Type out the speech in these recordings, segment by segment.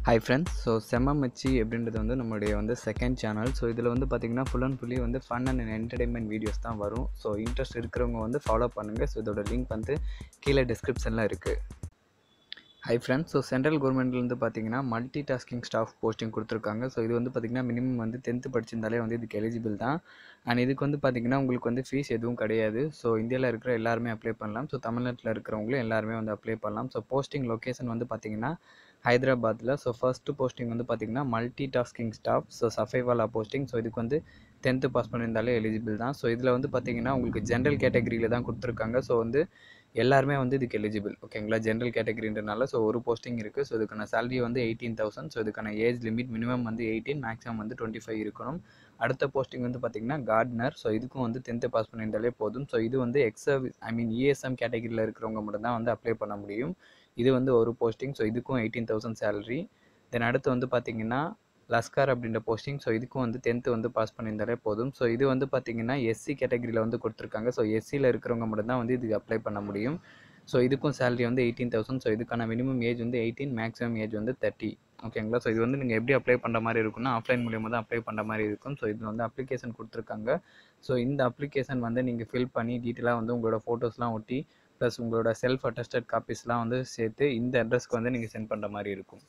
hi friends so செம்மமச்சி அப்படின்றது வந்து நம்மளுடைய வந்து செகண்ட் சேனல் ஸோ இதில் வந்து பார்த்திங்கன்னா ஃபுல் அண்ட் ஃபுல்லி வந்து ஃபன் அண்ட் என்டர்டைன்மெண்ட் வீடியோஸ் தான் வரும் ஸோ இன்ட்ரெஸ்ட் இருக்கிறவங்க வந்து ஃபாலோ பண்ணுங்கள் ஸோ இதோட லிங்க் வந்து கீழே டிஸ்கிரிப்ஷனில் இருக்குது ஹை ஃப்ரெண்ட்ஸ் ஸோ சென்ட்ரல் கவர்மெண்ட்லேருந்து பார்த்தீங்கன்னா மல்டி டாஸ்கிங் ஸ்டாஃப் போஸ்டிங் கொடுத்துருக்காங்க ஸோ இது வந்து பார்த்திங்கன்னா மினிமம் வந்து டென்த்து படிச்சிருந்தாலே வந்து இதுக்கு எலிஜிபிள் தான் அண்ட் இதுக்கு வந்து பார்த்திங்கன்னா உங்களுக்கு வந்து ஃபீஸ் எதுவும் கிடையாது ஸோ இந்தியாவில் இருக்கிற எல்லாருமே அப்ளை பண்ணலாம் ஸோ தமிழ்நாட்டில் இருக்கிறவங்களும் எல்லாருமே வந்து அப்ளை பண்ணலாம் ஸோ போஸ்டிங் லொக்கேஷன் வந்து பார்த்திங்கன்னா ஹைதராபாத்தில் ஸோ ஃபஸ்ட்டு போஸ்டிங் வந்து பார்த்திங்கன்னா மல்டி டாஸ்கிங் ஸ்டாஃப் ஸோ சஃபைவாலா போஸ்டிங் ஸோ இதுக்கு வந்து டென்த்து பாஸ் பண்ணியிருந்தாலே எலிஜிபிள் தான் ஸோ இதில் வந்து பார்த்திங்கன்னா உங்களுக்கு ஜென்ரல் கேட்டகரியில் தான் கொடுத்துருக்காங்க ஸோ வந்து எல்லாருமே வந்து இதுக்கு எலிஜிபிள் ஓகேங்களா ஜென்ரல் கேட்டகரின்றனால ஸோ ஒரு போஸ்டிங் இருக்குது ஸோ இதுக்கான சேலரி வந்து எயிட்டீன் தௌசண்ட் ஸோ இதுக்கான ஏஜ் லிமிட் மினிமம் வந்து எயிட்டீன் மேக்ஸிமம் வந்து டுவெண்ட்டி ஃபைவ் இருக்கணும் அடுத்த போஸ்டிங் வந்து பார்த்திங்கன்னா கார்ட்னர் ஸோ இதுக்கும் வந்து டென்த்து பாஸ் பண்ணியிருந்தாலே போதும் ஸோ இது வந்து எக்ஸ் ஐ மீன் இஎஸ்எம் கேட்டகரியில் இருக்கிறவங்க மட்டும் தான் வந்து அப்ளை பண்ண முடியும் இது வந்து ஒரு போஸ்டிங் ஸோ இதுக்கும் எயிட்டீன் தௌசண்ட் சேலரி தென் அடுத்து வந்து பார்த்திங்கன்னா லஸ்கார் அப்படின்ற போஸ்டிங் ஸோ இதுக்கும் வந்து டென்த்து வந்து பாஸ் பண்ணியிருந்தாலே போதும் ஸோ இது வந்து பார்த்திங்கன்னா எஸ்சி கேட்டகரியில் வந்து கொடுத்துருக்காங்க ஸோ எஸ்சியில் இருக்கிறவங்க மட்டும்தான் வந்து இதுக்கு அப்ளை பண்ண முடியும் ஸோ இதுக்கும் சேலரி வந்து எயிட்டீன் தௌசண்ட் ஸோ இதுக்கான மினிமம் ஏஜ் வந்து எயிட்டீன் மேக்ஸிமம் ஏஜ் வந்து தேர்ட்டி ஓகேங்களா ஸோ இது வந்து நீங்கள் எப்படி அப்ளை பண்ணுற மாதிரி இருக்குன்னா ஆஃப்லைன் மூலியமாக தான் அப்ளை பண்ணுற மாதிரி இருக்கும் ஸோ இதில் வந்து அப்ளிகேஷன் கொடுத்துருக்காங்க ஸோ இந்த அப்ளிகேஷன் வந்து நீங்கள் ஃபில் பண்ணி டீட்டெயிலாக வந்து உங்களோட ஃபோட்டோஸ்லாம் ஒட்டி ப்ளஸ் உங்களோட செல்ஃப் அட்டஸ்டட் காப்பீஸ்லாம் வந்து சேர்த்து இந்த அட்ரஸ்க்கு வந்து நீங்கள் சென்ட் பண்ணுற மாதிரி இருக்கும்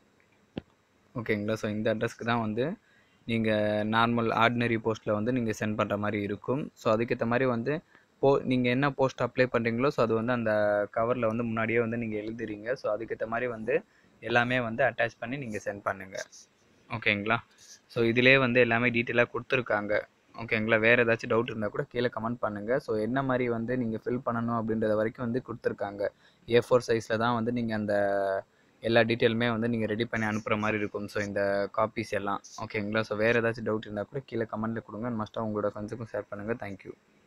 ஓகேங்களா ஸோ இந்த அட்ரஸ்க்கு தான் வந்து நீங்கள் நார்மல் ஆர்டினரி போஸ்ட்டில் வந்து நீங்கள் சென்ட் பண்ணுற மாதிரி இருக்கும் ஸோ அதுக்கேற்ற மாதிரி வந்து போ நீங்கள் என்ன போஸ்ட் அப்ளை பண்ணுறீங்களோ ஸோ அது வந்து அந்த கவரில் வந்து முன்னாடியே வந்து நீங்கள் எழுதுறீங்க ஸோ அதுக்கேற்ற மாதிரி வந்து எல்லாமே வந்து அட்டாச் பண்ணி நீங்கள் சென்ட் பண்ணுங்கள் ஓகேங்களா ஸோ இதிலே வந்து எல்லாமே டீட்டெயிலாக கொடுத்துருக்காங்க ஓகேங்களா வேறு ஏதாச்சும் டவுட் இருந்தால் கூட கீழே கமெண்ட் பண்ணுங்கள் ஸோ என்ன மாதிரி வந்து நீங்கள் ஃபில் பண்ணணும் அப்படின்றத வரைக்கும் வந்து கொடுத்துருக்காங்க ஏ ஃபோர் சைஸில் தான் வந்து நீங்கள் அந்த எல்லா டீட்டெயிலுமே வந்து நீங்கள் ரெடி பண்ணி அனுப்புகிற மாதிரி இருக்கும் ஸோ இந்த காப்பீஸ் எல்லாம் ஓகேங்களா ஸோ வேறு ஏதாச்சும் டவுட் இருந்தால் கூட கீழே கமெண்ட்டில் கொடுங்க மஸ்ட்டாக உங்களோட ஃப்ரெண்ட்ஸுக்கும் ஷேர் பண்ணுங்கள் தேங்க்யூ